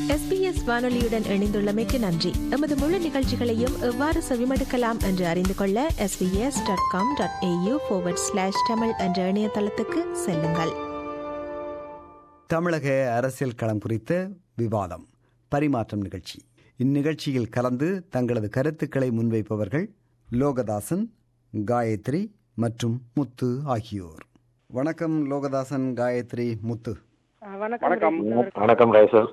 SBS வானொலியுடன் இணைந்துள்ளமைக்கு நன்றி எமது முழு நிகழ்ச்சிகளையும் எவ்வாறு செவிமடுக்கலாம் என்று அறிந்து கொள்ள SBS dot com dot AU slash Tamil என்ற இணையதளத்துக்கு செல்லுங்கள் தமிழக அரசியல் களம் குறித்த விவாதம் பரிமாற்றம் நிகழ்ச்சி இந்நிகழ்ச்சியில் கலந்து தங்களது கருத்துக்களை முன்வைப்பவர்கள் லோகதாசன் காயத்ரி மற்றும் முத்து ஆகியோர் வணக்கம் லோகதாசன் காயத்ரி முத்து வணக்கம் வணக்கம் ரைசல்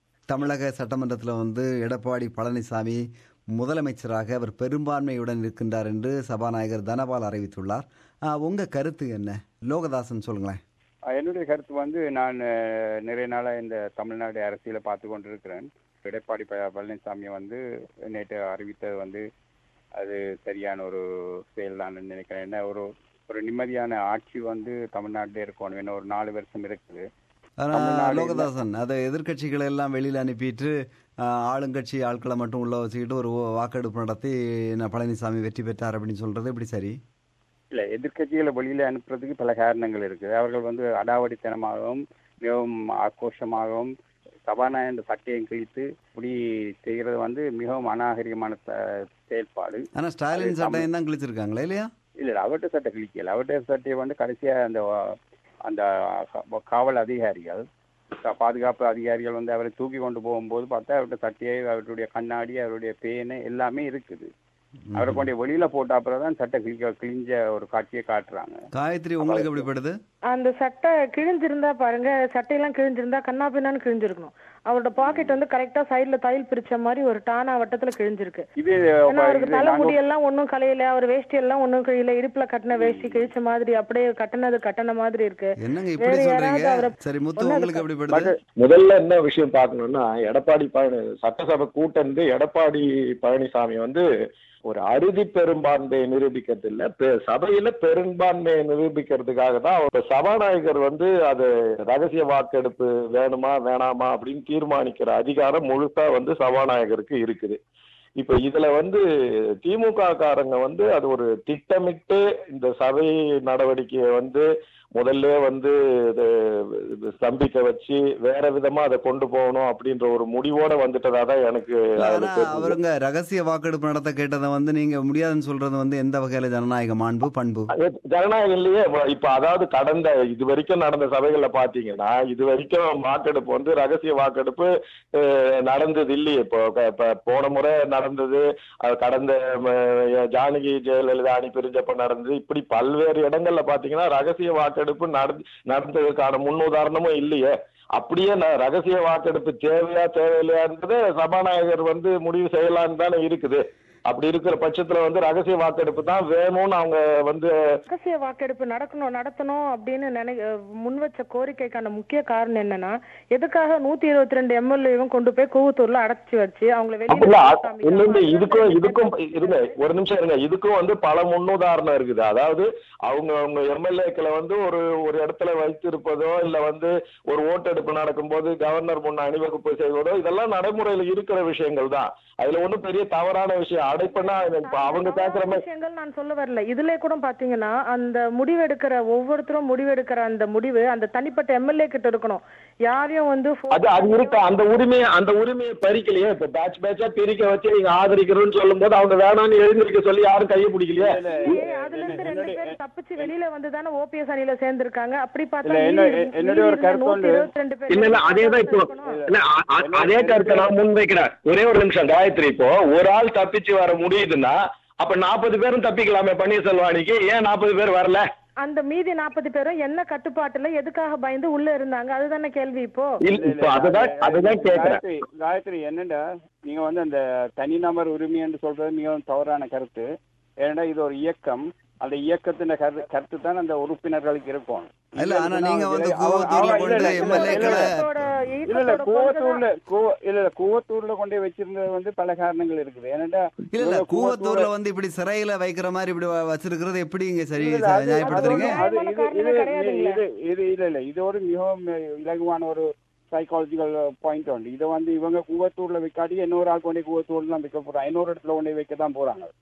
தமிழக சட்டமன்றத்தில் வந்து எடப்பாடி பழனிசாமி முதலமைச்சராக அவர் பெரும்பான்மையுடன் இருக்கின்றார் என்று சபாநாயகர் தனபால் அறிவித்துள்ளார் ஆஹ், உங்க கருத்து என்ன லோகதாசன் சொல்லுங்களேன் என்னுடைய கருத்து வந்து நான் அஹ், நிறைய நாளாக இந்த தமிழ்நாடு அரசியலை பார்த்து கொண்டிருக்கிறேன் எடப்பாடி ப- பழனிசாமி வந்து நேற்று அறிவித்தது வந்து அது சரியான ஒரு செயல் தான் நினைக்கிறேன் என்ன ஒரு ஒரு நிம்மதியான ஆட்சி வந்து தமிழ்நாட்டில் இருக்கணும் இன்னும் ஒரு நாலு வருஷம் இருக்குது ஆனா தமிழ்நாடு லோகதாசன் அதை எதிர்க்கட்சிகளை எல்லாம் வெளியில் அனுப்பிட்டு ஆஹ், ஆளுங்கட்சி ஆட்களை மட்டும் உள்ள வச்சுக்கிட்டு ஒரு வாக்கெடுப்பு நடத்தி நான் பழனிசாமி வெற்றி பெற்றார் அப்படின்னு சொல்றது எப்படி சரி இல்லை எதிர்க்கட்சிகளை வெளியில அனுப்புறதுக்கு பல காரணங்கள் இருக்குது அவர்கள் வந்து அடாவடித்தனமாகவும் மிகவும் ஆக்ரோஷமாகவும் சபாநாயகர் சட்டையும் கிழித்து இப்படி செய்கிறது வந்து மிகவும் அநாகரிகமான ச- செயல்பாடு ஆனா ஸ்டாலின் அது சட்டையும் தான் கிழிச்சிருக்காங்களே இல்லையா இல்ல இல்ல அவர்கிட்ட சட்டை கிழிக்கல அவர்கிட்ட சட்டையை வந்து கடைசியா அந்த அஹ், அந்த கா- காவல் அதிகாரிகள் கா- பாதுகாப்பு அதிகாரிகள் வந்து அவரை தூக்கி கொண்டு போகும்போது பார்த்தா அவருடைய சட்டையை அவருடைய கண்ணாடி அவருடைய பேனு எல்லாமே இருக்குது அவரை கொண்டு வெளியில போட்ட அப்புறம் தான் சட்டை கிழிக்க கிழிஞ்ச ஒரு காட்சியை காட்டுறாங்க காயத்ரி உங்களுக்கு எப்படிப்படுது அந்த சட்டை கிழிஞ்சிருந்தா பாருங்க சட்டையெல்லாம் கிழிஞ்சிருந்தா கண்ணா பின்னான்னு கிழிஞ்சிருக்கணும் அவரோட பாக்கெட் வந்து கரெக்டா சைடுல தையல் பிரிச்ச மாதிரி ஒரு டானா வட்டத்துல கிழிஞ்சிருக்கு இது ஏன்னா அவருக்கு இது நாங்க- தலைமுடி எல்லாம் ஒண்ணும் கலையில அவர் வேஷ்டி எல்லாம் ஒண்ணும் கிழியல இடுப்புல கட்டின வேஷ்டி கிழிச்ச மாதிரி அப்படியே கட்டினது கட்டண மாதிரி இருக்கு என்னங்க இப்படி வேற சொல்றீங்க யாராவது அவரை சரி முத்து ஒண்ணு உங்களுக்கு அதுக்கு- எப்படிப்படுது முதல்ல என்ன விஷயம் பார்க்கணும்னா எடப்பாடி பழனி சட்டசபை கூட்டம் வந்து எடப்பாடி பழனிசாமி வந்து ஒரு அறுதி பெரும்பான்மையை நிரூபிக்கிறது இல்ல பெ- சபையில பெரும்பான்மையை நிரூபிக்கிறதுக்காக தான் அவர் சபாநாயகர் வந்து அது ரகசிய வாக்கெடுப்பு வேணுமா வேணாமா அப்படின்னு தீர்மானிக்கிற அதிகாரம் முழுசா வந்து சபாநாயகருக்கு இருக்குது இப்ப இதுல வந்து திமுக காரங்க வந்து அது ஒரு திட்டமிட்டு இந்த சபை நடவடிக்கையை வந்து முதல்ல வந்து இது இது ஸ்தம்பிக்க வச்சு வேற விதமா அதை கொண்டு போகணும் அப்படின்ற ஒரு முடிவோட வந்துட்டதா தான் எனக்கு இல்ல, அதுல ஆனா தெரியுது. அவருங்க ரகசிய வாக்கெடுப்பு நடத்த கேட்டதை வந்து நீங்க முடியாதுன்னு சொல்றது வந்து எந்த வகையில ஜனநாயக மாண்பு பண்பு அது ஜனநாயகம்லயே இப்ப அதாவது கடந்த இது வரைக்கும் நடந்த சபைகள்ல பாத்தீங்கன்னா இது வரைக்கும் வாக்கெடுப்பு வந்து ரகசிய வாக்கெடுப்பு அஹ், நடந்தது இல்லையே இப்போ க- இப்ப போன முறை நடந்தது அது கடந்த ம, ஜானகி ஜெயலலிதா அணி பிரிஞ்சப்ப நடந்தது இப்படி பல்வேறு இடங்கள்ல பாத்தீங்கன்னா ரகசிய வாக்கெடுப்பு நடந்து நடந்ததுக்கான முன் உதாரணமும் இல்லையே அப்படியே ந- ரகசிய வாக்கெடுப்பு தேவையா தேவையில்லையான்றது சபாநாயகர் வந்து முடிவு செய்யலான்னு தானே இருக்குது அப்படி இருக்கிற பட்சத்துல வந்து ரகசிய வாக்கெடுப்பு தான் வேணும்னு அவங்க வந்து ரகசிய வாக்கெடுப்பு நடக்கணும் நடத்தணும் அப்படின்னு நினை அஹ் முன் வச்ச கோரிக்கைக்கான முக்கிய காரணம் என்னன்னா எதுக்காக நூத்தி இருபத்தி ரெண்டு எம்எல்ஏவும் கொண்டு போய் கூவத்தூர்ல அடைச்சு வச்சு அவங்கள அப்படில்ல வெளியில இன்னொன்று இதுக்கும் இதுக்கும் இருங்க ஒரு நிமிஷம் இருங்க இதுக்கும் வந்து பல முன்னுதாரணம் இருக்குது அதாவது அவங்க அவங்க எம்எல்ஏக்களை வந்து ஒரு ஒரு இடத்துல வைத்திருப்பதோ இல்ல வந்து ஒரு ஓட்டெடுப்பு நடக்கும்போது கவர்னர் முன்ன அணிவகுப்பு செய்வதோ இதெல்லாம் நடைமுறையில இருக்கிற விஷயங்கள் தான் அதுல ஒண்ணும் பெரிய தவறான விஷயம் அடைப்புனா இப்ப அவங்க பேசுற மாதிரி விஷயங்கள் நான் சொல்ல வரல இதுல கூட பாத்தீங்கன்னா அந்த முடிவெடுக்கிற ஒவ்வொருத்தரும் முடிவெடுக்கிற அந்த முடிவு அந்த தனிப்பட்ட எம்எல்ஏ கிட்ட இருக்கணும் யாரையும் வந்து phone அது அது இருக்கு அந்த உரிமையை அந்த உரிமையை பறிக்கலையே இப்ப பேட்ச் பேட்சா பிரிக்க வச்சு நீங்க ஆதரிக்கிறோம்னு சொல்லும் போது அவங்க வேணாம்னு எழுந்திருக்க சொல்லி யாரும் கையை பிடிக்கலையே இல்லையே, அதுல இருந்து ரெண்டு பேர் தப்பிச்சு வெளியில வந்து தானே ஓபிஎஸ் அணியில சேர்ந்திருக்காங்க அப்படி பார்த்தா இல்ல, என்ன- மீதி- என்னுடைய ஒரு மீதி இருந்த கருத்து வந்து- 122 பேர் இல்ல இல்ல அதேதான் இப்போ இருக்கணும். இல்ல அ- அ- அதே கருத்தை நான் முன்வைக்கிறேன் ஒரே ஒரு நிமிஷம் காயத்ரி இப்போ ஒரு ஆள் தப்பிச்சு வர முடியுதுன்னா அப்ப நாற்பது பேரும் தப்பிக்கலாமே பன்னீர்செல்வம் அணிக்கு ஏன் நாற்பது பேர் வரல அந்த மீதி நாற்பது பேரும் என்ன கட்டுப்பாட்டுல எதுக்காக பயந்து உள்ள இருந்தாங்க அதுதானே கேள்வி இப்போ இல்ல இப்போ அதுதான் அதுதான் கேக்குறேன் காயத்ரி காயத்ரி என்னடா நீங்க வந்து அந்த தனிநபர் உரிமை என்று சொல்றது மிகவும் தவறான கருத்து ஏன்னா இது ஒரு இயக்கம் அந்த இயக்கத்தின் கரு கருத்து தான் அந்த உறுப்பினர்களுக்கு இருக்கும் இல்ல ஆனா நீங்க வந்து அவ- கூவத்தூர்ல அவ- இல்ல, கொண்டு இல்ல, இல்ல, எம்எல்ஏ இல்ல, க்களை ஈழத்தோட- இல்ல இல்ல ஈழத்தோட கூவத்தூர்ல கூவ இல்ல இல்ல கூவத்தூர்ல கொண்டு போய் வச்சிருந்தது வந்து பல காரணங்கள் இருக்குது ஏன்னா இல்ல இல்ல கூவத்தூர்ல வந்து இப்படி சிறையில வைக்கிற மாதிரி இப்படி வ- வச்சிருக்கிறது எப்படி இங்க சரி இல்ல, இல்ல, அது- நியாயப்படுத்துறீங்க அது நியாயமான இது- காரணமே இது- கிடையாதுங்களே. இது இது இல்ல இல்ல இது ஒரு மிகவும் இலகுவான ஒரு சைக்காலஜிக்கல் பாயிண்ட் உண்டு இதை வந்து இவங்க கூவத்தூர்ல வைக்காட்டி இன்னொரு ஆள் கொண்டு கூவத்தூர்ல தான் வைக்க போறாங்க இன்னொரு இடத்துல கொண்டு வைக்க தான் போறாங்க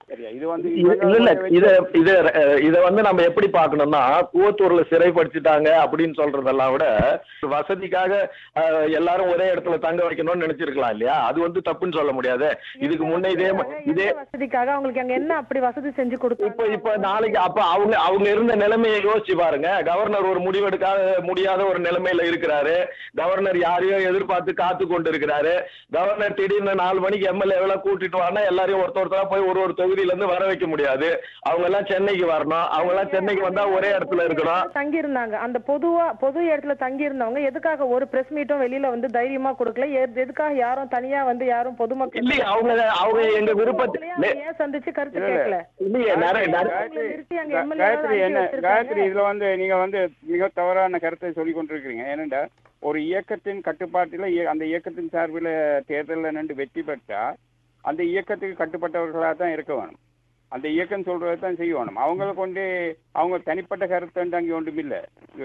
சரியா இது வந்து இல்ல இல்ல, இல்ல இத இத அஹ், இத வந்து நம்ம எப்படி பார்க்கணும்னா கூவத்தூர்ல சிறைப்படுத்திட்டாங்க அப்படின்னு சொல்றதெல்லாம் விட வசதிக்காக அஹ், எல்லாரும் ஒரே இடத்துல தங்க வைக்கணும்னு நினைச்சிருக்கலாம் இல்லையா அது வந்து தப்புன்னு சொல்ல முடியாது இதுக்கு முன்ன இதே ம- இதே எந்த வசதிக்காக அவங்களுக்கு அங்க என்ன அப்படி வசதி செஞ்சு இப்ப கொடுத்தாங்க இப்ப நாளைக்கு அப்ப அவங்க அவங்க இருந்த நிலைமையை யோசிச்சு பாருங்க கவர்னர் ஒரு முடிவெடுக்காத முடியாத ஒரு நிலைமையில இருக்கிறாரு கவர்னர் யாரையோ எதிர்பார்த்து காத்து கொண்டு இருக்கிறாரு கவர்னர் திடீர்னு நாலு மணிக்கு எம்எல்ஏ எல்லாம் கூட்டிட்டு வரனா எல்லாரையும் ஒருத்தர் ஒருத்தரா போய் ஒரு ஒரு தொகுதியில இருந்து வர வைக்க முடியாது அவங்க எல்லாம் சென்னைக்கு வரணும் அவங்க எல்லாம் சென்னைக்கு வந்தா ஒரே இடத்துல இருக்கணும் தங்கி இருந்தாங்க அந்த பொதுவா பொது இடத்துல தங்கி இருந்தவங்க எதுக்காக ஒரு பிரஸ் மீட்டும் வெளியில வந்து தைரியமா கொடுக்கல எது- எதுக்காக யாரும் தனியா வந்து யாரும் பொதுமக்கள் இல்லையே அவங்க அவங்க எங்க விருப்பத்தை அவங்களையும் அவங்க ஏன் சந்திச்சு கருத்து இல்ல, இல்ல. கேட்கல இல்லையே நிறைய நிறைய அவங்களை நிறுத்தி அங்க கா- MLA காயத்ரி அனுப்பி என்ன வச்சிருக்காங்க. காயத்ரி இதுல வந்து நீங்க வந்து மிக தவறான கருத்தை சொல்லி கொண்டிருக்கிறீங்க ஏனென்றா ஒரு இயக்கத்தின் கட்டுப்பாட்டில் இய- அந்த இயக்கத்தின் சார்பில் தேர்தலில் நின்று வெற்றி பெற்றா அந்த இயக்கத்துக்கு கட்டுப்பட்டவர்களாக தான் இருக்க வேணும் அந்த இயக்கம் சொல்றதை தான் செய்ய வேணும் அவங்கள கொண்டு அவங்க தனிப்பட்ட கருத்து அங்கே ஒன்றும் இல்லை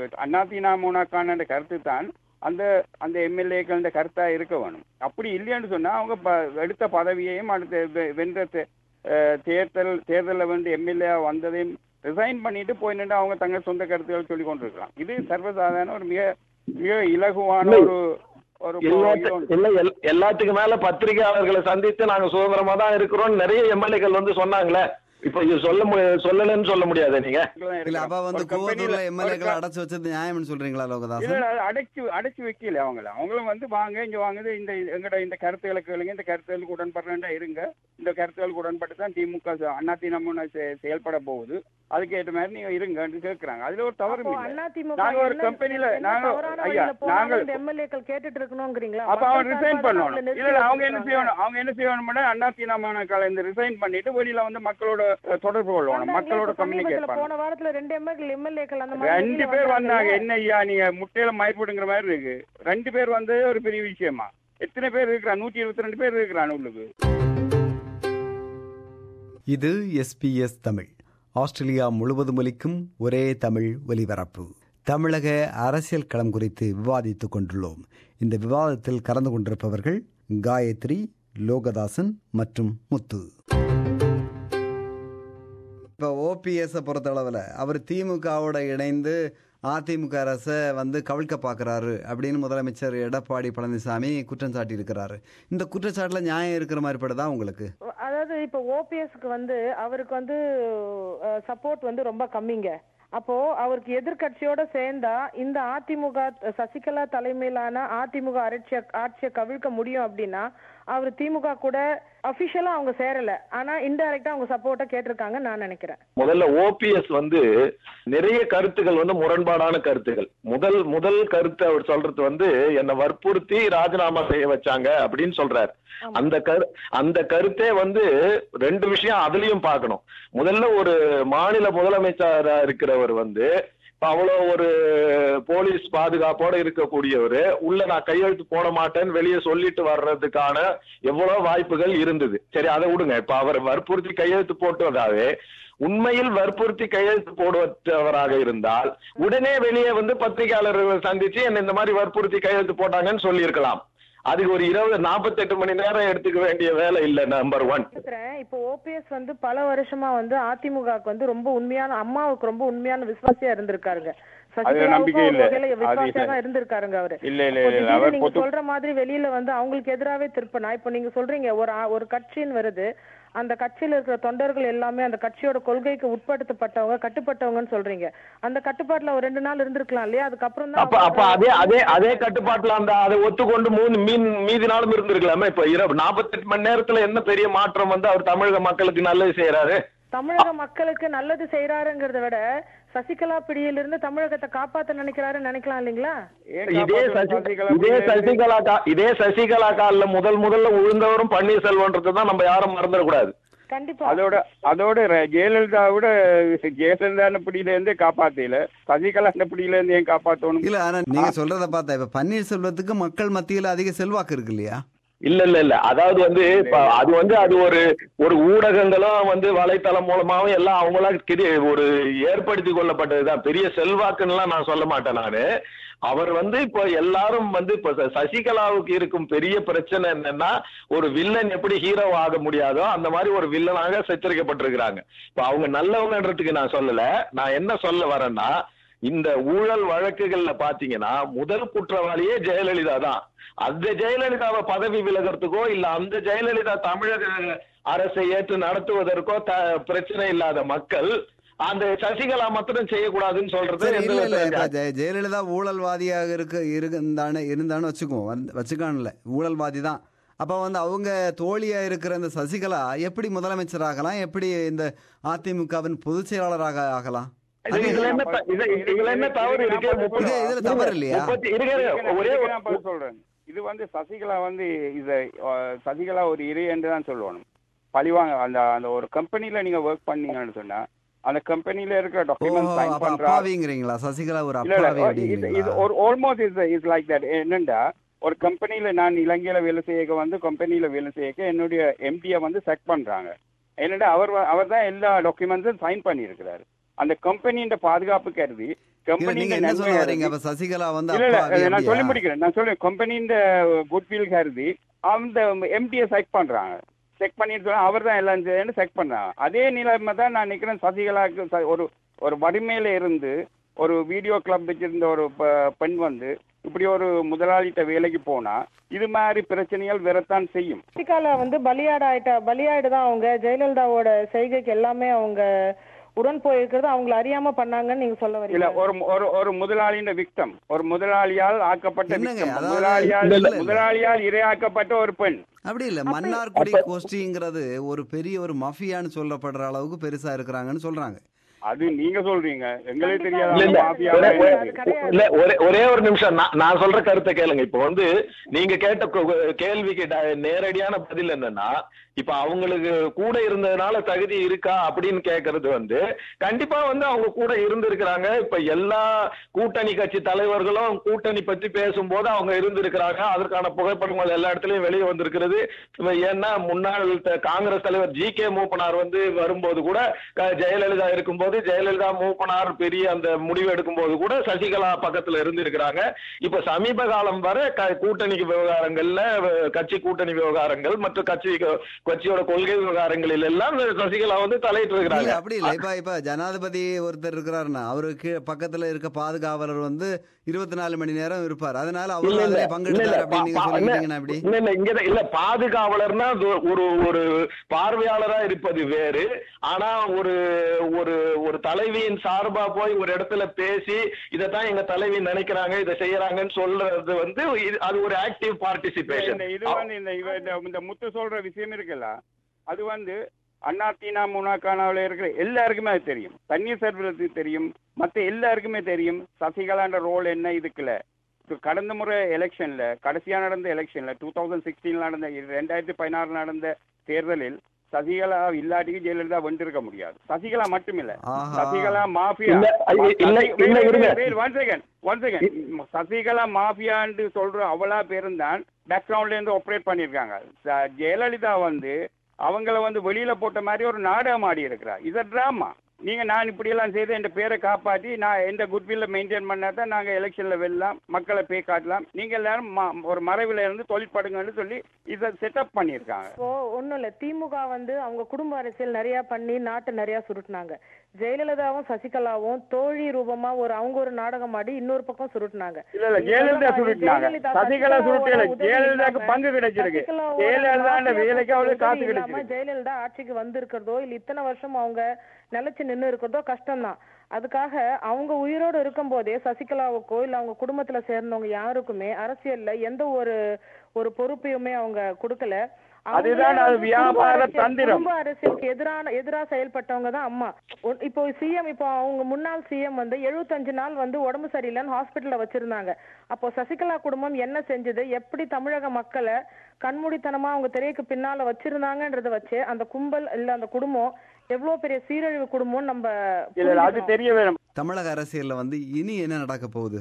அதிமுகக்கான அந்த கருத்து தான் அந்த அந்த எம்எல்ஏக்கள கருத்தா இருக்க வேணும் அப்படி இல்லைன்னு சொன்னா அவங்க ப- எடுத்த பதவியையும் அடுத்த வெ- வென்ற தே- அஹ், தேர்தல் தேர்தலில் வந்து எம்எல்ஏ வந்ததையும் ரிசைன் பண்ணிட்டு போய் நின்று அவங்க தங்கள் சொந்த கருத்துக்கள் சொல்லி கொண்டிருக்கலாம் இது சர்வசாதாரண ஒரு மிக மிக இலகுவான இல்லை. ஒரு ஒரு எல்லாத்து- இது ஒன்று. இல்ல எல்- எல்லாத்துக்கு மேல பத்திரிகையாளர்களை சந்தித்து நாங்க சுதந்திரமா தான் இருக்கிறோம் நிறைய எம்எல்ஏக்கள் வந்து சொன்னாங்களே இப்ப இது சொல்ல மு- சொல்லலன்னு சொல்ல முடியாது நீங்க இல்ல அப்ப வந்து ஒரு company ல- கூவத்தூர்ல ஒரு எம்எல்ஏக்களை க- அடைச்சு வச்சது நியாயம்னு சொல்றீங்களா இல்ல லோகதாசன் இல்ல, அது அடைச்சு அடைச்சு வைக்கல அவங்கள அவங்களும் வந்து வாங்க இங்க வாங்குது இந்த எங்கட இந்த கருத்துக்களை கேளுங்க இந்த கருத்துகளுக்கு உடன்படுறேன்டா இருங்க இந்த கருத்துகளுக்கு உடன்பட்டு தான் திமுக அதிமுக செயல்பட போகுது அதுக்கேற்ற மாதிரி நீங்க இருங்கன்னு கேட்கறாங்க அதுல ஒரு தவறும் அப்போ இல்லை அதிமுக நாங்க ஒரு என்ன- company ல என்ன நாங்க- தவறான ஐயா, வழியில போனாலும் நாங்கள் இந்த எம்எல்ஏக்கள் கேட்டுட்டு இருக்கணுங்கிறீங்களா அப்ப அவன் மக்கள் ரிசைன் சார்பா பண்ணணும் அவங்களை நிறுத்தி இல்ல இல்ல அவங்க என்ன வச்சிருக்காங்க. செய்யணும் அவங்க என்ன செய்யணும்னா அண்ணா திமுக இந்த ரிசைன் பண்ணிட்டு வெளியில வந்து மக்களோட அஹ், தொடர்பு கொள்ளணும் வந்தாங்க, மக்களோட இப்ப கம்யூனிகேட் சமீபத்துல பண்ணணும் போன வாரத்துல ரெண்டு எம்எல்ஏ எம்எல்ஏக்கள் அந்த மாதிரி ரெண்டு வெளியில பேர் வந்தாங்க வந்தாங்கல்ல? என்ன ஐயா நீங்க முட்டையில மயப்படுங்கிற மாதிரி இருக்கு ரெண்டு பேர் வந்தது ஒரு பெரிய விஷயமா எத்தனை பேர் இருக்கிறான் நூத்தி இருபத்தி ரெண்டு பேர் இருக்கிறான் உள்ளுக்கு இது எஸ்பிஎஸ் தமிழ் ஆஸ்திரேலியா முழுவதும் ஒலிக்கும் ஒரே தமிழ் ஒலிபரப்பு தமிழக அரசியல் களம் குறித்து விவாதித்துக் கொண்டுள்ளோம் இந்த விவாதத்தில் கலந்து கொண்டிருப்பவர்கள் காயத்ரி லோகதாசன் மற்றும் முத்து இப்போ ஓபிஎஸை பொறுத்தளவில் அவர் திமுகவோட இணைந்து அதிமுக அரசை வந்து கவிழ்க்க பார்க்குறாரு அப்படின்னு முதலமைச்சர் எடப்பாடி பழனிசாமி குற்றம் சாட்டியிருக்கிறாரு இந்த குற்றச்சாட்டில் நியாயம் இருக்கிற மாதிரி படுதா உங்களுக்கு அதாவது இப்ப ஓபிஎஸ்க்கு வந்து அவருக்கு வந்து சப்போர்ட் வந்து ரொம்ப கம்மிங்க அப்போ அவருக்கு எதிர்க்கட்சியோட சேர்ந்தா இந்த அதிமுக சசிகலா தலைமையிலான அதிமுக ஆட்சியை ஆட்சியை கவிழ்க்க முடியும் அப்படின்னா அவர் திமுக கூட அபிஷியலா அவங்க சேரல ஆனா இன்டைரக்டா அவங்க சப்போர்ட்டை கேட்டிருக்காங்க நான் நினைக்கிறேன் முதல்ல ஓபிஎஸ் வந்து நிறைய கருத்துக்கள் வந்து முரண்பாடான கருத்துக்கள் முதல் முதல் கருத்து அவர் சொல்றது வந்து என்னை வற்புறுத்தி ராஜினாமா செய்ய வச்சாங்க அப்படின்னு சொல்றாரு அந்த கரு அந்த கருத்தே வந்து ரெண்டு விஷயம் அதுலயும் பார்க்கணும் முதல்ல ஒரு மாநில முதலமைச்சரா இருக்கிறவர் வந்து இப்ப அவ்வளவு ஒரு போலீஸ் பாதுகாப்போட இருக்கக்கூடியவர் உள்ள நான் கையெழுத்து போட மாட்டேன்னு வெளியே சொல்லிட்டு வர்றதுக்கான எவ்வளவு வாய்ப்புகள் இருந்தது சரி அதை விடுங்க இப்ப அவர் வற்புறுத்தி கையெழுத்து போட்டதாவே உண்மையில் வற்புறுத்தி கையெழுத்து போடுவற்றவராக இருந்தால் உடனே வெளியே வந்து பத்திரிகையாளர்களை சந்திச்சு என்ன இந்த மாதிரி வற்புறுத்தி கையெழுத்து போட்டாங்கன்னு சொல்லியிருக்கலாம் அதுக்கு ஒரு இருபது நாற்பத்தெட்டு மணி நேரம் எடுத்துக்க வேண்டிய வேலை இல்ல நம்பர் ஒன் இருக்கிறேன் இப்போ ஓபிஎஸ் வந்து பல வருஷமா வந்து அதிமுகவுக்கு வந்து ரொம்ப உண்மையான அம்மாவுக்கு ரொம்ப உண்மையான விசுவாசியா இருந்திருக்காருங்க நம்பிக்கை சசிகலாவுக்கும் இல்ல. ஒரு வகையில அது விசுவாசியா இல்ல. தான் இருந்திருக்காருங்க அவரு இல்ல இல்ல இப்போ இல்ல திடீர்னு அவர் நீங்க பொத்து சொல்ற மாதிரி வெளியில வந்து அவங்களுக்கு எதிராவே திருப்பினா இப்போ நீங்க சொல்றீங்க ஒரு ஆ- ஒரு கட்சின்னு வருது அந்த கட்சியில இருக்கிற தொண்டர்கள் எல்லாமே அந்த கட்சியோட கொள்கைக்கு உட்படுத்தப்பட்டவங்க கட்டுப்பட்டவங்கன்னு சொல்றீங்க அந்த கட்டுப்பாட்டுல ஒரு ரெண்டு நாள் இருந்திருக்கலாம் இல்லையா அதுக்கப்புறம் தான் அப்ப அப்ப அதே அதே அதே கட்டுப்பாட்டுல அந்த அதை ஒத்துக்கொண்டு மூணு மீன் மீதி நாளும் இருந்திருக்கலாமே இப்ப இரவு நாற்பத்தெட்டு மணி நேரத்துல என்ன பெரிய மாற்றம் வந்து அவர் தமிழக மக்களுக்கு நல்லது செய்யறாரு தமிழக மக்களுக்கு நல்லது செய்யறாருங்கிறத விட சசிகலா பிடியிலிருந்து தமிழகத்தை காப்பாத்த நினைக்கிறாருன்னு நினைக்கலாம் இல்லைங்களா ஏன் இதே காப்பாத்தணும் சசி சசிகலா இதே பிள்ளைகளை? சசிகலா கா இதே சசிகலா கால்ல முதல் முதல்ல விழுந்தவரும் பன்னீர்செல்வன்றது தான் நம்ம யாரும் மறந்துடக்கூடாது கண்டிப்பா அதோட அதோட ர- ஜெயலலிதாவோட ஜெயலலிதா பிடியில இருந்தே காப்பாத்தல சசிகலா பிடியில இருந்து ஏன் காப்பாத்தணும் இல்ல ஆனா நீங்க சொல்றத பார்த்தா இப்ப பன்னீர்செல்வத்துக்கு மக்கள் மத்தியில அதிக செல்வாக்கு இருக்கு இல்லையா இல்ல இல்ல இல்ல அதாவது வந்து இப்ப அது வந்து அது ஒரு ஒரு ஊடகங்களும் வந்து வலைத்தளம் மூலமாவும் எல்லாம் அவங்களா கிரி- ஒரு ஏற்படுத்தி கொள்ளப்பட்டதுதான் பெரிய செல்வாக்குன்னுலாம் நான் சொல்ல மாட்டேன் நானு அவர் வந்து இப்போ எல்லாரும் வந்து இப்ப ச- சசிகலாவுக்கு இருக்கும் பெரிய பிரச்சனை என்னன்னா ஒரு வில்லன் எப்படி ஹீரோ ஆக முடியாதோ அந்த மாதிரி ஒரு வில்லனாக சித்தரிக்கப்பட்டிருக்கிறாங்க இப்ப அவங்க நல்லவங்கன்றதுக்கு நான் சொல்லல நான் என்ன சொல்ல வரேன்னா இந்த ஊழல் வழக்குகள்ல பாத்தீங்கன்னா முதல் குற்றவாளியே ஜெயலலிதா தான் அந்த ஜெயலலிதாவை பதவி விலகிறதுக்கோ இல்ல அந்த ஜெயலலிதா தமிழக அரசை ஏற்று நடத்துவதற்கோ த- பிரச்சனை இல்லாத மக்கள் அந்த சசிகலா மாத்திரம் செய்யக்கூடாதுன்னு சொல்றது சரி எந்த இல்ல இல்ல விதத்துல இப்ப ஜெய- ஜெயலலிதா ஊழல்வாதியாக இருக்க இருந்தானே இருந்தான்னு வச்சுக்குவோம் வந்து வச்சுக்கான்ல ஊழல்வாதி தான் அப்ப வந்து அவங்க தோழியா இருக்கிற இந்த சசிகலா எப்படி முதலமைச்சர் ஆகலாம் எப்படி இந்த அதிமுகவின் பொதுச் செயலாளராக ஆகலாம் இது- இதுல என்ன த- இது- இதுல என்ன தவறு இருக்கு முப்பது- இது இதுல தவறு இல்லையா முப்பத்தி- இருங்க, இருங்க, ஒரே இதுக்கு ஒரு- நான் பதில் சொல்றேன் இது வந்து சசிகலா வந்து இத அஹ், சசிகலா ஒரு இறை என்று தான் சொல்லணும் பழிவாங்க அந்த அந்த ஒரு கம்பெனில நீங்க ஒர்க் பண்ணீங்கன்னு சொன்னா அந்த கம்பெனில இருக்கிற ஓ டாக்குமெண்ட் சைன் அப்ப பண்ற அப்பாவிங்கிறீங்களா சசிகலா ஒரு இல்ல இல்ல அப்பாவி இது இது அப்படிங்கிறீங்களா ஒரு almost is is like that என்னண்டா ஒரு கம்பெனில நான் இலங்கையில வேலை செய்ய வந்து கம்பெனில வேலை செய்ய என்னுடைய எம்டியை வந்து செக் பண்றாங்க என்னடா அவர் அவர் தான் எல்லா டாக்குமெண்ட்ஸும் சைன் பண்ணியிருக்கிறாரு அந்த கம்பெனியின் பாதுகாப்பு கருதி இல்ல, கம்பெனி நீங்க என்ன சொல்ல வரீங்க அப்ப சசிகலா வந்து இல்ல இல்ல அப்பாவி நான் சொல்லி அப்படியா? முடிக்கிறேன் நான் சொல்லுவேன் கம்பெனியின் குட்வில் கருதி அந்த எம்டியை செக் பண்றாங்க செக் பண்ணிட்டு சொன்னா அவர் தான் எல்லாம் செய்யணும் செக் பண்றாங்க அதே நிலைமை தான் நான் நினைக்கிறேன் சசிகலாவுக்கு ச- ஒரு ஒரு வறுமையில இருந்து ஒரு வீடியோ கிளப் வச்சிருந்த ஒரு ப- பெண் வந்து இப்படி ஒரு முதலாளிகிட்ட வேலைக்கு போனா இது மாதிரி பிரச்சனைகள் வரத்தான் செய்யும் சசிகலா வந்து பலியாடு ஆயிட்டா பலியாடு தான் அவங்க ஜெயலலிதாவோட செய்கைக்கு எல்லாமே அவங்க உடன் போயிருக்கிறது அவங்கள அறியாம பண்ணாங்கன்னு நீங்க சொல்ல இல்ல வரீங்க ஒரு ஒரு ஒரு முதலாளியின் விக்டம் ஒரு முதலாளியால் ஆக்கப்பட்ட என்னங்க, victim. அதாவது- முதலாளியால் இல்ல, இல்ல, இல்ல. முதலாளியால் இரையாக்கப்பட்ட ஒரு பெண் அப்படி இல்ல மன்னார்குடி கோஷ்டிங்கிறது ஒரு பெரிய ஒரு மஃபியான்னு சொல்லப்படுற அளவுக்கு பெருசா இருக்கிறாங்கன்னு சொல்றாங்க அது நீங்க சொல்றீங்க எங்களுக்கு கண்டிப்பா தெரியாத இல்ல, இல்ல. மாஃபியா ஒரே- அது ஒரே- கிடையாது. இல்ல ஒரே ஒரே ஒரு நிமிஷம் நான் நான் சொல்ற கருத்தை கேளுங்க இப்போ வந்து நீங்க கேட்ட கு- கேள்விக்கு ட- நேரடியான பதில் என்னன்னா இப்ப அவங்களுக்கு கூட இருந்ததுனால தகுதி இருக்கா அப்படின்னு கேக்குறது வந்து கண்டிப்பா வந்து அவங்க கூட இருந்திருக்கிறாங்க இப்ப எல்லா கூட்டணி கட்சி தலைவர்களும் கூட்டணி பத்தி பேசும்போது அவங்க இருந்திருக்கிறாங்க அதற்கான புகைப்படங்கள் எல்லா இடத்துலயும் வெளியே வந்திருக்கிறது இப்ப ஏன்னா முன்னாள் த- காங்கிரஸ் தலைவர் ஜி கே மூப்பனார் வந்து வரும்போது கூட க- ஜெயலலிதா இருக்கும்போது ஜெயலலிதா மூப்பனார் பெரிய அந்த முடிவு எடுக்கும்போது கூட சசிகலா பக்கத்துல இருந்திருக்கிறாங்க இப்ப சமீப காலம் வரை க- கூட்டணி விவகாரங்கள்ல வ- கட்சி கூட்டணி விவகாரங்கள் மற்றும் கட்சி கட்சியோட கொள்கை விவகாரங்களில் எல்லாம் சசிகலா வந்து தலையிட்டு இல்ல இருக்கிறாங்க அப்படி இல்ல இப்ப இப்ப ஜனாதிபதி ஒருத்தர் இருக்கிறாருன்னா அவருக்கு பக்கத்துல இருக்க பாதுகாவலர் வந்து இருபத்தி நாலு மணி நேரம் இருப்பார் அதனால இல்ல, அவரும் இல்ல. அதிலே இல்ல, பங்கெடுத்தார் இல்ல. அப்படின்னு நீங்க பா- பா- சொல்லிக்கிட்டீங்கன்னா எப்படி இல்ல இல்ல இங்க இல்ல பாதுகாவலர்னா அது ஒரு ஒரு பார்வையாளரா இருப்பது வேறு ஆனா ஒரு ஒரு ஒரு தலைவியின் சார்பா போய் ஒரு இடத்துல பேசி இதைத்தான் எங்க தலைவி நினைக்கிறாங்க இதை செய்யறாங்கன்னு சொல்றது வந்து இது- அது ஒரு ஆக்டிவ் பார்ட்டிசிபேஷன் இந்த இது வந்து இந்த இவ- இந்த- இந்த முத்து சொல்ற விஷயம் இருக்குல்ல அது வந்து அண்ணாத்தீனா முனாக்கானாவில் இருக்கிற எல்லாருக்குமே அது தெரியும் தண்ணீர் செல்வத்துக்கு தெரியும் மற்ற எல்லாருக்குமே தெரியும் சசிகலான்ற ரோல் என்ன இதுக்குல இப்ப கடந்த முறை எலெக்ஷன்ல கடைசியா நடந்த எலெக்ஷன்ல டூ தௌசண்ட் சிக்ஸ்டீன்ல நடந்த ரெண்டாயிரத்தி பதினாறு நடந்த தேர்தலில் சசிகலா இல்லாட்டிக்கு ஜெயலலிதா வென்றிருக்க முடியாது சசிகலா மட்டுமில்ல ஆஹா. சசிகலா மாஃபியா இல்ல, இல்ல, இல்ல, இல்ல, இருங்க. One second one second Sasikala மாஃபியான்னு சொல்ற அவளா பேரும் தான் பேக்ரவுண்ட்ல இருந்து ஆப்ரேட் பண்ணிருக்காங்க ச- ஜெயலலிதா வந்து அவங்கள வந்து வெளியில போட்ட மாதிரி ஒரு நாடகம் ஆடி இருக்கிறா இது டிராமா நீங்க நான் இப்படி எல்லாம் செய்து என் பேரை காப்பாற்றி நான் எந்த குட்வில்ல மெயின்டைன் பண்ணா தான் நாங்க எலெக்ஷன்ல வெல்லலாம் மக்களை பே காட்டலாம் நீங்க எல்லாரும் ம- ஒரு மறைவில் இருந்து தொழிற்படுங்கன்னு சொல்லி இதை செட்டப் பண்ணியிருக்காங்க இப்போ ஒண்ணும் இல்ல திமுக வந்து அவங்க குடும்ப அரசியல் நிறைய பண்ணி நாட்டை நிறைய சுருட்டுனாங்க ஜெயலலிதாவும் சசிகலாவும் தோழி ரூபமா ஒரு அவங்க ஒரு நாடகம் ஆடி இன்னொரு பக்கம் சுருட்டுனாங்க இல்ல இல்ல நீங்க ஜெயலலிதா சொல்ற மாதிரி சுருட்டினாங்க ஜெயலலிதா சசிகலா சுருட்டல சசிகலாவோட உதவி ஜெயலலிதாக்கு இல்லாம- பங்கு கிடைச்சிருக்கு சசிகலாவோட ஜெயலலிதா வேலைக்கு அவளுக்கு உதவி காசு இல்லாம கிடைச்சிருக்கு ஜெயலலிதா ஆட்சிக்கு வந்திருக்கிறதோ இல்ல இத்தனை வருஷம் அவங்க நிலைச்சு நின்னு இருக்கிறதோ கஷ்டம்தான் அதுக்காக அவங்க உயிரோடு இருக்கும் போதே சசிகலாவுக்கோ இல்ல அவங்க குடும்பத்துல சேர்ந்தவங்க யாருக்குமே அரசியல்ல எந்த ஒரு ஒரு பொறுப்பையுமே அவங்க கொடுக்கல அவங்களே அதுதான் அது வந்து வியாபார குடும்ப அரசியல்- தந்திரம். குடும்ப அரசியலுக்கு எதிரான எதிரா செயல்பட்டவங்க தான் அம்மா ஒ- இப்போ சிஎம் இப்போ அவங்க முன்னாள் சிஎம் வந்து 75 நாள் வந்து உடம்பு சரியில்லைன்னு ஹாஸ்பிட்டல்ல வச்சிருந்தாங்க அப்போ சசிகலா குடும்பம் என்ன செஞ்சது எப்படி தமிழக மக்களை கண்மூடித்தனமா அவங்க திரைக்கு பின்னால வச்சிருந்தாங்கன்றத வச்சு அந்த கும்பல் இல்ல அந்த குடும்பம் எவ்வளவு பெரிய சீரழிவு குடும்பம்னு நம்ம இல்ல இல்ல, அது புரிஞ்சுக்கணும். தெரிய வேணும் தமிழக அரசியல்ல வந்து இனி என்ன நடக்க போகுது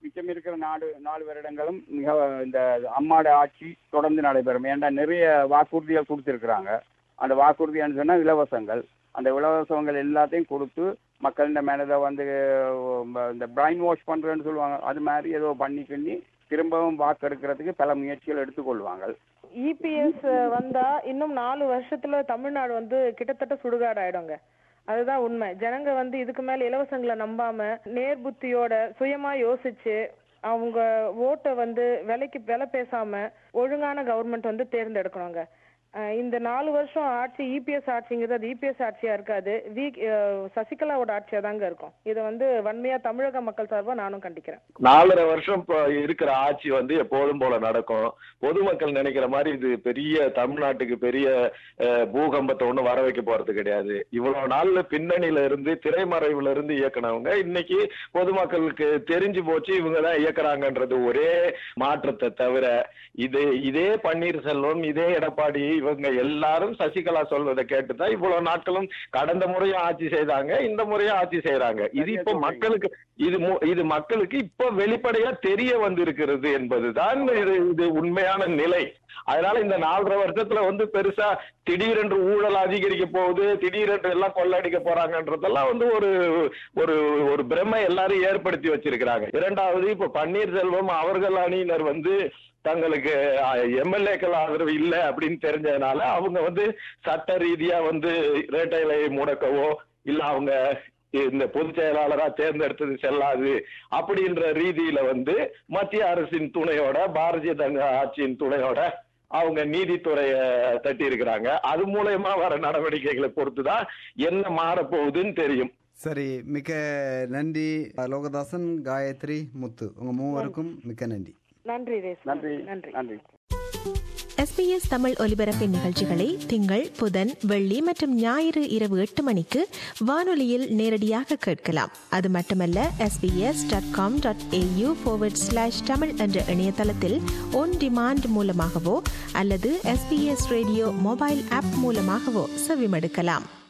மிச்சம் இருக்கிற நாடு நாலு வருடங்களும் மிக இந்த அம்மாட ஆட்சி தொடர்ந்து நடைபெறும் ஏன்டா நிறைய வாக்குறுதிகள் கொடுத்துருக்குறாங்க அந்த வாக்குறுதின்னு சொன்னால் இலவசங்கள் அந்த இலவசங்கள் எல்லாத்தையும் கொடுத்து மக்களின் மேனதை வந்து உம், இந்த பிரைன் வாஷ் பண்ணுறேன்னு சொல்லுவாங்க அது மாதிரி ஏதோ பண்ணி பண்ணி திரும்பவும் வாக்கு எடுக்கிறதுக்கு பல முயற்சிகள் எடுத்துக்கொள்வாங்க இபிஎஸ் வந்தா இன்னும் நாலு வருஷத்துல தமிழ்நாடு வந்து கிட்டத்தட்ட சுடுகாடு ஆயிடுங்க அதுதான் உண்மை ஜனங்க வந்து இதுக்கு மேல இலவசங்களை நம்பாம நேர் புத்தியோட சுயமா யோசிச்சு அவங்க ஓட்டை வந்து விலைக்கு விலை பேசாம ஒழுங்கான கவர்மெண்ட் வந்து தேர்ந்தெடுக்கணுங்க அஹ் இந்த நாலு வருஷம் ஆட்சி இபிஎஸ் ஆட்சிங்கிறது அது இபிஎஸ் ஆட்சியா இருக்காது வி அஹ் சசிகலாவோட ஆட்சியா தாங்க இருக்கும் இதை வந்து வன்மையா தமிழக மக்கள் சார்பா நானும் கண்டிக்கிறேன் நாலரை வருஷம் இப்ப இருக்கிற ஆட்சி வந்து எப்போதும் போல நடக்கும் பொதுமக்கள் நினைக்கிற மாதிரி இது பெரிய தமிழ்நாட்டுக்கு பெரிய அஹ், பூகம்பத்தை ஒண்ணும் வர வைக்க போறது கிடையாது இவ்வளவு நாள்ல பின்னணியில இருந்து திரைமறைவுல இருந்து இயக்குனவங்க இன்னைக்கு பொதுமக்களுக்கு தெரிஞ்சு போச்சு இவங்க தான் இயக்குறாங்கன்றது ஒரே மாற்றத்தை தவிர இது இதே பன்னீர்செல்வம் இதே எடப்பாடி இவங்க எல்லாரும் சசிகலா சொல்வதை கேட்டுதான் இவ்வளவு நாட்களும் கடந்த முறையும் ஆட்சி செய்தாங்க இந்த முறையும் ஆட்சி செய்யறாங்க இது இப்போ மக்களுக்கு இது மு- இது மக்களுக்கு இப்ப வெளிப்படையா தெரிய வந்திருக்கிறது என்பதுதான் இது இது உண்மையான நிலை அதனால இந்த நாலரை வருஷத்துல வந்து பெருசா திடீரென்று ஊழல் அதிகரிக்க போகுது திடீரென்று எல்லாம் கொள்ளடிக்க போறாங்கன்றதெல்லாம் வந்து ஒரு ஒரு ஒரு பிரமை எல்லாரும் ஏற்படுத்தி வச்சிருக்கிறாங்க இரண்டாவது இப்ப பன்னீர்செல்வம் அவர்கள் அணியினர் வந்து தங்களுக்கு எம்எல்ஏக்கள் ஆதரவு இல்லை அப்படின்னு தெரிஞ்சதுனால அவங்க வந்து சட்ட ரீதியா வந்து ரேட்டைகளை முடக்கவோ இல்ல அவங்க இந்த பொதுச் செயலாளரா தேர்ந்தெடுத்தது செல்லாது அப்படின்ற ரீதியில வந்து மத்திய அரசின் துணையோட பாரதிய ஜனதா ஆட்சியின் துணையோட அவங்க நீதித்துறைய தட்டி இருக்கிறாங்க அது மூலயமா வர நடவடிக்கைகளை பொறுத்துதான் என்ன மாறப்போகுதுன்னு தெரியும் சரி மிக்க நன்றி லோகதாசன் காயத்ரி முத்து உங்க மூவருக்கும் மிக்க நன்றி நன்றி ரேஸ் நன்றி நன்றி நன்றி எஸ்பிஎஸ் தமிழ் ஒலிபரப்பின் நிகழ்ச்சிகளை திங்கள் புதன் வெள்ளி மற்றும் ஞாயிறு இரவு எட்டு மணிக்கு வானொலியில் நேரடியாக கேட்கலாம் அது மட்டுமல்ல SBS dot com dot AU slash Tamil என்ற இணையதளத்தில் ஒன் டிமாண்ட் மூலமாகவோ அல்லது எஸ்பிஎஸ் ரேடியோ மொபைல் ஆப் மூலமாகவோ செவிமடுக்கலாம்